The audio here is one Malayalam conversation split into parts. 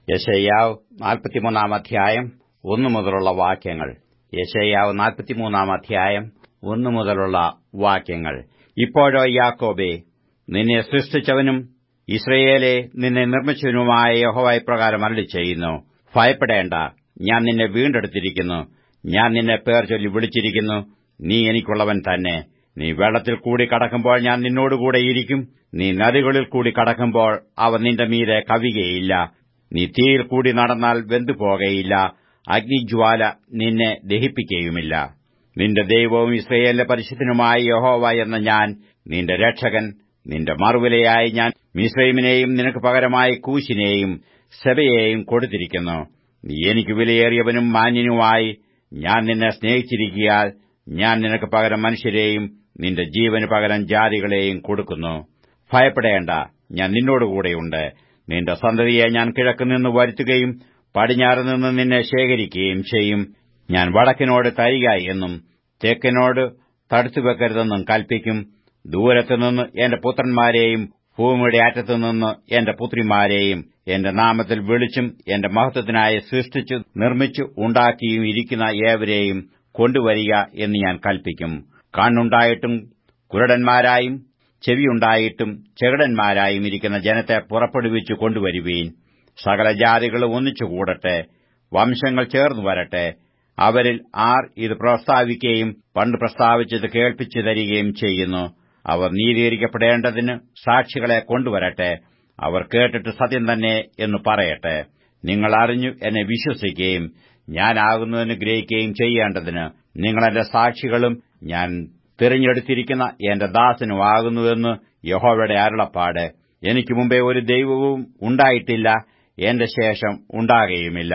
യശയ്യാവ് നാൽപ്പത്തിമൂന്നാം അധ്യായം ഒന്നു മുതലുള്ള വാക്യങ്ങൾ യശയ്യാവ് നാൽപ്പത്തിമൂന്നാം അധ്യായം ഒന്നു മുതലുള്ള വാക്യങ്ങൾ ഇപ്പോഴോ യാക്കോബേ നിന്നെ സൃഷ്ടിച്ചവനും ഇസ്രയേലെ നിന്നെ നിർമ്മിച്ചവനുമായ യഹോവ ഇപ്രകാരം അരളി ചെയ്യുന്നു ഭയപ്പെടേണ്ട ഞാൻ നിന്നെ വീണ്ടെടുത്തിരിക്കുന്നു ഞാൻ നിന്നെ പേർ ചൊല്ലി വിളിച്ചിരിക്കുന്നു നീ എനിക്കുള്ളവൻ തന്നെ നീ വെള്ളത്തിൽ കൂടി കടക്കുമ്പോൾ ഞാൻ നിന്നോടുകൂടെ ഇരിക്കും നീ നദികളിൽ കൂടി കടക്കുമ്പോൾ അവ നിന്റെ മീതെ കവികയില്ല നീ തീയിൽ കൂടി നടന്നാൽ വെന്തുപോകയില്ല അഗ്നിജ്വാല നിന്നെ ദഹിപ്പിക്കുകയുമില്ല നിന്റെ ദൈവവും ഇസ്രയേലിന്റെ പരിശുദ്ധനുമായ യഹോവ എന്ന ഞാൻ നിന്റെ രക്ഷകൻ നിന്റെ മറുവിലയായി ഞാൻ മിസ്രൈമിനെയും നിനക്ക് പകരമായി കൂശിനെയും സെബയെയും കൊടുത്തിരിക്കുന്നു നീ എനിക്ക് വിലയേറിയവനും മാന്യനുമായി ഞാൻ നിന്നെ സ്നേഹിച്ചിരിക്കിയാൽ ഞാൻ നിനക്ക് പകരം മനുഷ്യരെയും നിന്റെ ജീവന് പകരം ജാതികളെയും കൊടുക്കുന്നു ഭയപ്പെടേണ്ട ഞാൻ നിന്നോടുകൂടെയുണ്ട് നിന്റെ സന്തതിയെ ഞാൻ കിഴക്കുനിന്ന് വരുത്തുകയും പടിഞ്ഞാറ് നിന്ന് നിന്നെ ശേഖരിക്കുകയും ചെയ്യും ഞാൻ വടക്കിനോട് തരിക എന്നും തെക്കിനോട് തടുത്തുവെക്കരുതെന്നും കൽപ്പിക്കും ദൂരത്തുനിന്ന് എന്റെ പുത്രന്മാരെയും ഭൂമിയുടെ അറ്റത്തുനിന്ന് എന്റെ പുത്രിമാരെയും എന്റെ നാമത്തിൽ വിളിച്ചും എന്റെ മഹത്വത്തിനായി സൃഷ്ടിച്ചു നിർമ്മിച്ചു ഉണ്ടാക്കിയും ഇരിക്കുന്ന ഏവരെയും കൊണ്ടുവരിക എന്ന് ഞാൻ കൽപ്പിക്കും കണ്ണുണ്ടായിട്ടും കുരുടന്മാരായും ചെവിയുണ്ടായിട്ടും ചെകിടന്മാരായും ഇരിക്കുന്ന ജനത്തെ പുറപ്പെടുവിച്ചു കൊണ്ടുവരുവീൻ സകല ജാതികളും ഒന്നിച്ചുകൂടട്ടെ വംശങ്ങൾ ചേർന്നു വരട്ടെ അവരിൽ ആർ ഇത് പ്രസ്താവിക്കുകയും പണ്ട് പ്രസ്താവിച്ചത് കേൾപ്പിച്ചു തരികയും ചെയ്യുന്നു അവർ നീതീകരിക്കപ്പെടേണ്ടതിന് സാക്ഷികളെ കൊണ്ടുവരട്ടെ അവർ കേട്ടിട്ട് സത്യം തന്നെ എന്ന് പറയട്ടെ നിങ്ങൾ അറിഞ്ഞു എന്നെ വിശ്വസിക്കുകയും ഞാനാകുന്നതിന് ഗ്രഹിക്കുകയും ചെയ്യേണ്ടതിന് നിങ്ങളെന്റെ സാക്ഷികളും ഞാൻ തിരഞ്ഞെടുത്തിരിക്കുന്ന എന്റെ ദാസനുമാകുന്നുവെന്ന് യഹോവയുടെ അരുളപ്പാട് എനിക്ക് മുമ്പേ ഒരു ദൈവവും ഉണ്ടായിട്ടില്ല എന്റെ ശേഷം ഉണ്ടാകുകയുമില്ല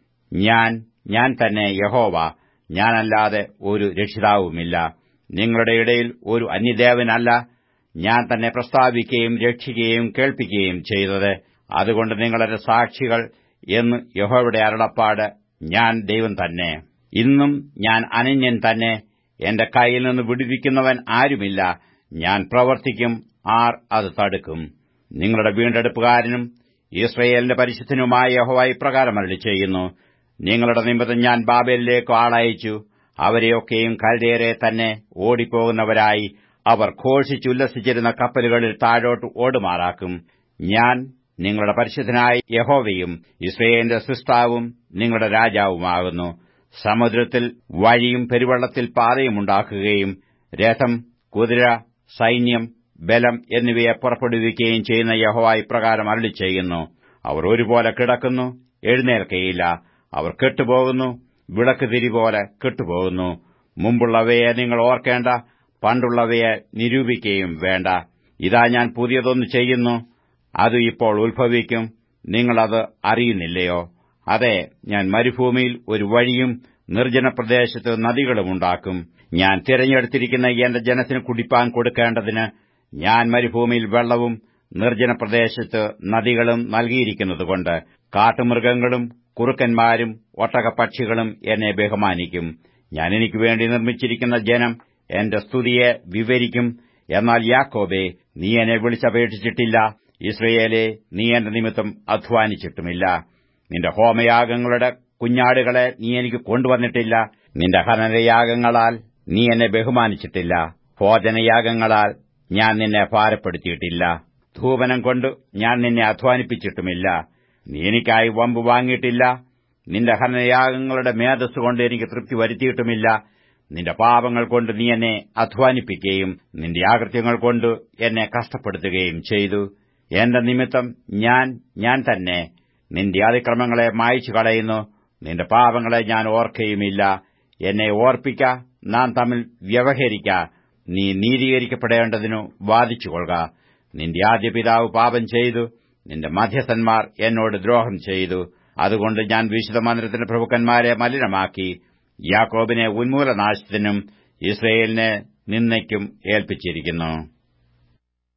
ഞാൻ ഞാൻ തന്നെ യഹോവ ഞാനല്ലാതെ ഒരു രക്ഷിതാവുമില്ല നിങ്ങളുടെ ഇടയിൽ ഒരു അന്യദേവനല്ല ഞാൻ തന്നെ പ്രസ്താവിക്കുകയും രക്ഷിക്കുകയും കേൾപ്പിക്കുകയും ചെയ്തത് അതുകൊണ്ട് നിങ്ങളുടെ സാക്ഷികൾ എന്ന് യഹോവയുടെ അരുളപ്പാട് ഞാൻ ദൈവം തന്നെ ഇന്നും ഞാൻ അനന്യൻ തന്നെ എന്റെ കയ്യിൽ നിന്ന് വിടുവിക്കുന്നവൻ ആരുമില്ല ഞാൻ പ്രവർത്തിക്കും ആർ അത് തടുക്കും നിങ്ങളുടെ വീണ്ടെടുപ്പുകാരനും ഇസ്രയേലിന്റെ പരിശുദ്ധനുമായ യഹോവ ഇപ്രകാരം അരളി ചെയ്യുന്നു നിങ്ങളുടെ നിമിത്തം ഞാൻ ബാബേലിലേക്ക് ആളയച്ചു അവരെയൊക്കെയും കൽദേരെ തന്നെ ഓടിപ്പോകുന്നവരായി അവർ ഘോഷിച്ചുല്ലസിച്ചിരുന്ന കപ്പലുകളിൽ താഴോട്ട് ഓടുമാറാക്കും ഞാൻ നിങ്ങളുടെ പരിശുദ്ധനായ യഹോവയും ഇസ്രയേലിന്റെ സൃഷ്ടാവും നിങ്ങളുടെ രാജാവുമാകുന്നു സമുദ്രത്തിൽ വഴിയും പെരുവെള്ളത്തിൽ പാതയുമുണ്ടാക്കുകയും രഥം കുതിര സൈന്യം ബലം എന്നിവയെ പുറപ്പെടുവിക്കുകയും ചെയ്യുന്ന യഹോവ ഇപ്രകാരം അരളി ചെയ്യുന്നു അവർ ഒരുപോലെ കിടക്കുന്നു എഴുന്നേൽക്കയില്ല അവർ കെട്ടുപോകുന്നു വിളക്ക് തിരി പോലെ കെട്ടുപോകുന്നു മുമ്പുള്ളവയെ നിങ്ങൾ ഓർക്കേണ്ട പണ്ടുള്ളവയെ നിരൂപിക്കുകയും വേണ്ട ഇതാ ഞാൻ പുതിയതൊന്ന് ചെയ്യുന്നു അത് ഇപ്പോൾ ഉത്ഭവിക്കും നിങ്ങളത് അറിയുന്നില്ലയോ അതെ ഞാൻ മരുഭൂമിയിൽ ഒരു വഴിയും നിർജ്ജന പ്രദേശത്ത് നദികളുമുണ്ടാക്കും ഞാൻ തിരഞ്ഞെടുത്തിരിക്കുന്ന എന്റെ ജനത്തിന് കുടിപ്പാൻ കൊടുക്കേണ്ടതിന് ഞാൻ മരുഭൂമിയിൽ വെള്ളവും നിർജ്ജന പ്രദേശത്ത് നദികളും നൽകിയിരിക്കുന്നതുകൊണ്ട് കാട്ടുമൃഗങ്ങളും കുറുക്കന്മാരും ഒട്ടകപ്പക്ഷികളും എന്നെ ബഹുമാനിക്കും ഞാൻ എനിക്ക് വേണ്ടി നിർമ്മിച്ചിരിക്കുന്ന ജനം എന്റെ സ്തുതിയെ വിവരിക്കും എന്നാൽ യാക്കോബെ നീ എന്നെ വിളിച്ചപേക്ഷിച്ചിട്ടില്ല ഇസ്രയേലെ നീ എന്റെ നിമിത്തം അധ്വാനിച്ചിട്ടുമില്ല നിന്റെ ഹോമയാഗങ്ങളുടെ കുഞ്ഞാടുകളെ നീ എനിക്ക് കൊണ്ടുവന്നിട്ടില്ല നിന്റെ ഹനനയാഗങ്ങളാൽ നീ എന്നെ ബഹുമാനിച്ചിട്ടില്ല ഭോജനയാഗങ്ങളാൽ ഞാൻ നിന്നെ ഭാരപ്പെടുത്തിയിട്ടില്ല ധൂപനം കൊണ്ട് ഞാൻ നിന്നെ അധ്വാനിപ്പിച്ചിട്ടുമില്ല നീ എനിക്കായി വമ്പ് വാങ്ങിയിട്ടില്ല നിന്റെ ഹനനയാഗങ്ങളുടെ മേധസ് കൊണ്ട് എനിക്ക് തൃപ്തി വരുത്തിയിട്ടുമില്ല നിന്റെ പാപങ്ങൾ കൊണ്ട് നീ എന്നെ അധ്വാനിപ്പിക്കുകയും നിന്റെ ആകൃത്യങ്ങൾ കൊണ്ട് എന്നെ കഷ്ടപ്പെടുത്തുകയും ചെയ്തു എന്റെ നിമിത്തം ഞാൻ ഞാൻ തന്നെ നിന്റെ അതിക്രമങ്ങളെ മായ്ച്ചു കളയുന്നു നിന്റെ പാപങ്ങളെ ഞാൻ ഓർക്കയുമില്ല എന്നെ ഓർപ്പിക്ക നാം തമ്മിൽ വ്യവഹരിക്ക നീ നീതീകരിക്കപ്പെടേണ്ടതിനു വാദിച്ചുകൊള്ളുക നിന്റെ ആദ്യ പിതാവ് പാപം ചെയ്തു നിന്റെ മധ്യസ്ഥന്മാർ എന്നോട് ദ്രോഹം ചെയ്തു അതുകൊണ്ട് ഞാൻ വിശുദ്ധ മന്ദിരത്തിന്റെ പ്രഭുക്കന്മാരെ മലിനമാക്കി യാക്കോബിനെ ഉന്മൂലനാശത്തിനും ഇസ്രയേലിനെ നിന്നയ്ക്കും ഏൽപ്പിച്ചിരിക്കുന്നു